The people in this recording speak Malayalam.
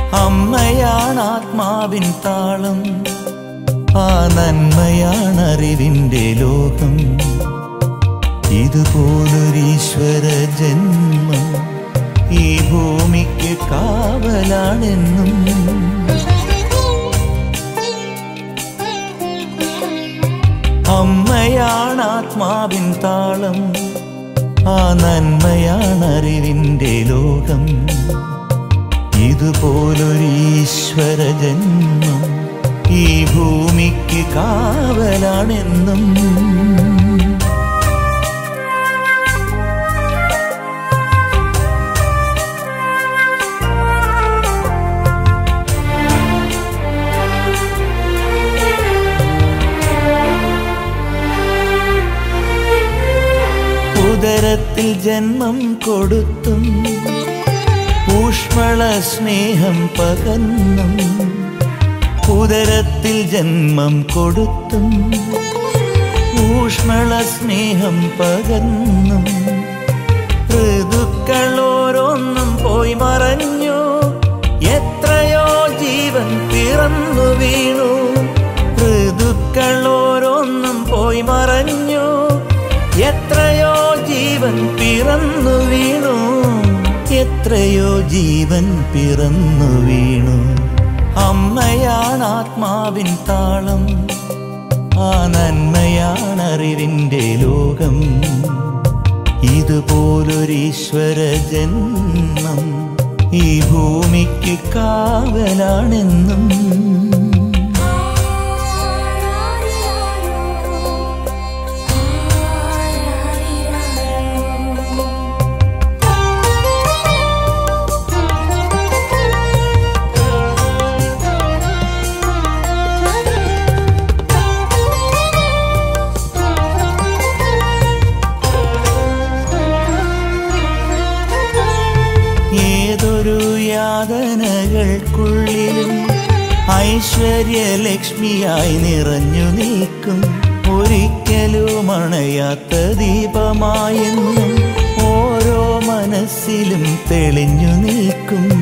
അമ്മയാണ് ആത്മാവിൻ താളം ആ നന്മയാണ് അറിവിൻ്റെ ലോകം ഇതുപോലൊരീശ്വര ജന്മം ഈ ഭൂമിക്ക് കാവലാണെന്നും അമ്മയാണ് ആത്മാവിൻ താളം ആ നന്മയാണ് അറിവിൻ്റെ ലോകം ഇതുപോലൊരീശ്വര ജന്മം ഈ ഭൂമിക്ക് കാവലാണെന്നും ഉദരത്തിൽ ജന്മം കൊടുത്തും ഊഷ്മള സ്നേഹം പകർന്നും ഉദരത്തിൽ ജന്മം കൊടുത്തും ഊഷ്മള സ്നേഹം പകർന്നും ഋതുക്കൾ ഓരോന്നും പോയി മറഞ്ഞു എത്രയോ ജീവൻ പിറന്നു വീണു ഋതുക്കൾ ഓരോന്നും പോയി മറഞ്ഞു എത്രയോ ജീവൻ പിറന്നു വീണു എത്രയോ ജീവൻ പിറന്നു വീണു അമ്മയാണ് ആത്മാവിൻ താളം ആ നന്മയാണ് അറിവിൻ്റെ ലോകം ഇതുപോലൊരീശ്വര ജന്മം ഈ ഭൂമിക്ക് കാവലാണെന്നും ഏതൊരു യാതനകൾക്കുള്ളിലും ഐശ്വര്യലക്ഷ്മിയായി നിറഞ്ഞു നിൽക്കും ഒരിക്കലും അണയാത്ത ദീപമായെന്നും ഓരോ മനസ്സിലും തെളിഞ്ഞു നിൽക്കും